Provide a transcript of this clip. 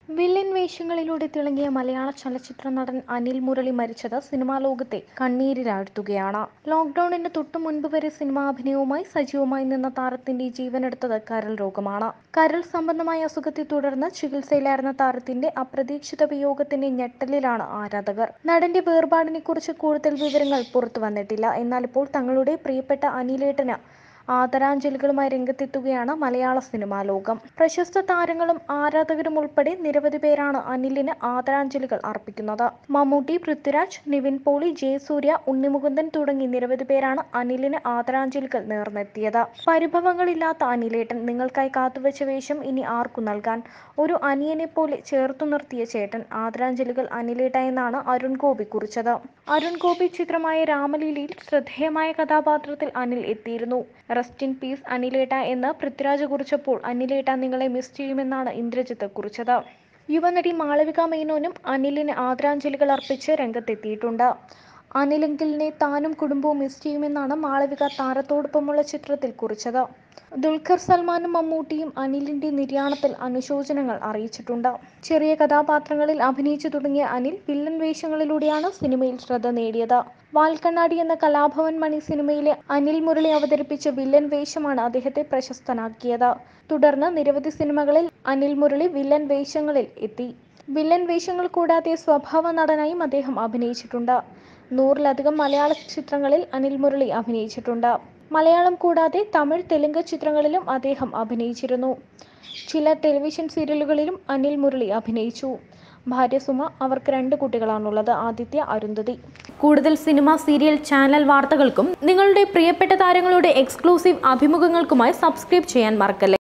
villain വേഷങ്ങളിലൂടെ തിളങ്ങിയ മലയാള ചലച്ചിത്ര നടൻ അനിൽ മുരളി മരിച്ചത് സിനിമാ ലോകത്തെ കണ്ണീരിലാഴ്ത്തുകയാണ് ലോക്ക്ഡൌണിന് തൊട്ടു മുൻപ് വരെ സിനിമാഭിനയവുമായി സജീവമായി നിന്ന താരത്തിന്റെ ജീവനെടുത്തത് കരൾ രോഗമാണ് കരൾ സംബന്ധമായ അസുഖത്തെ തുടർന്ന് ചികിത്സയിലായിരുന്ന താരത്തിന്റെ അപ്രതീക്ഷിത വിയോഗത്തിന്റെ ഞെട്ടലിലാണ് ആരാധകർ നടന്റെ വേർപാടിനെ കുറിച്ച് കൂടുതൽ വിവരങ്ങൾ പുറത്തു വന്നിട്ടില്ല എന്നാൽ ഇപ്പോൾ തങ്ങളുടെ പ്രിയപ്പെട്ട അനിലേട്ടന് ആദരാഞ്ജലികളുമായി രംഗത്തെത്തുകയാണ് മലയാള സിനിമാ ലോകം പ്രശസ്ത താരങ്ങളും ആരാധകരും ഉൾപ്പെടെ നിരവധി പേരാണ് അനിലിന് ആദരാഞ്ജലികൾ അർപ്പിക്കുന്നത് മമ്മൂട്ടി പൃഥ്വിരാജ് നിവിൻ പോളി ജയസൂര്യ ഉണ്ണിമുകുന്ദൻ തുടങ്ങി നിരവധി പേരാണ് അനിലിന് ആദരാഞ്ജലികൾ നേർന്നെത്തിയത് പരിഭവങ്ങളില്ലാത്ത അനിലേട്ടൻ നിങ്ങൾക്കായി കാത്തുവച്ച വേഷം ഇനി ആർക്കു നൽകാൻ ഒരു അനിയനെ പോലെ ചേർത്തു നിർത്തിയ ചേട്ടൻ ആദരാഞ്ജലികൾ അനിലേട്ട എന്നാണ് അരുൺ ഗോപി കുറിച്ചത് അരുൺ ഗോപി ചിത്രമായ രാമലീലയിൽ ശ്രദ്ധേയമായ കഥാപാത്രത്തിൽ അനിൽ എത്തിയിരുന്നു റെസ്റ്റ് ഇൻ പീസ് അനിലേട്ട എന്ന് പൃഥ്വിരാജ് കുറിച്ചപ്പോൾ അനിലേട്ട നിങ്ങളെ മിസ് ചെയ്യുമെന്നാണ് ഇന്ദ്രജിത്ത് കുറിച്ചത് യുവനടി മാളവിക മേനോനും അനിലിന് ആദരാഞ്ജലികൾ അർപ്പിച്ച് രംഗത്തെത്തിയിട്ടുണ്ട് അനിലെങ്കിലിനെ താനും കുടുംബവും മിസ് ചെയ്യുമെന്നാണ് മാളവിക താരത്തോടൊപ്പമുള്ള ചിത്രത്തിൽ കുറിച്ചത് ദുൽഖർ സൽമാനും മമ്മൂട്ടിയും അനിലിന്റെ നിര്യാണത്തിൽ അനുശോചനങ്ങൾ അറിയിച്ചിട്ടുണ്ട് ചെറിയ കഥാപാത്രങ്ങളിൽ അഭിനയിച്ചു തുടങ്ങിയ അനിൽ വില്ലൻ വേഷങ്ങളിലൂടെയാണ് സിനിമയിൽ ശ്രദ്ധ നേടിയത് വാൽക്കണ്ണാടി എന്ന കലാഭവൻ മണി സിനിമയിലെ അനിൽ മുരളി അവതരിപ്പിച്ച വില്ലൻ വേഷമാണ് അദ്ദേഹത്തെ പ്രശസ്തനാക്കിയത് തുടർന്ന് നിരവധി സിനിമകളിൽ അനിൽ മുരളി വില്ലൻ വേഷങ്ങളിൽ എത്തി വില്ലൻ വേഷങ്ങൾ കൂടാതെ സ്വഭാവ നടനായും അദ്ദേഹം അഭിനയിച്ചിട്ടുണ്ട് നൂറിലധികം മലയാള ചിത്രങ്ങളിൽ അനിൽ മുരളി അഭിനയിച്ചിട്ടുണ്ട് മലയാളം കൂടാതെ തമിഴ് തെലുങ്ക് ചിത്രങ്ങളിലും അദ്ദേഹം അഭിനയിച്ചിരുന്നു ചില ടെലിവിഷൻ സീരിയലുകളിലും അനിൽ മുരളി അഭിനയിച്ചു ഭാര്യ സുമ അവർക്ക് രണ്ട് കുട്ടികളാണുള്ളത് ആദിത്യ അരുന്ധതി കൂടുതൽ സിനിമ സീരിയൽ ചാനൽ വാർത്തകൾക്കും നിങ്ങളുടെ പ്രിയപ്പെട്ട താരങ്ങളുടെ എക്സ്ക്ലൂസീവ് അഭിമുഖങ്ങൾക്കുമായി സബ്സ്ക്രൈബ് ചെയ്യാൻ മറക്കല്ലേ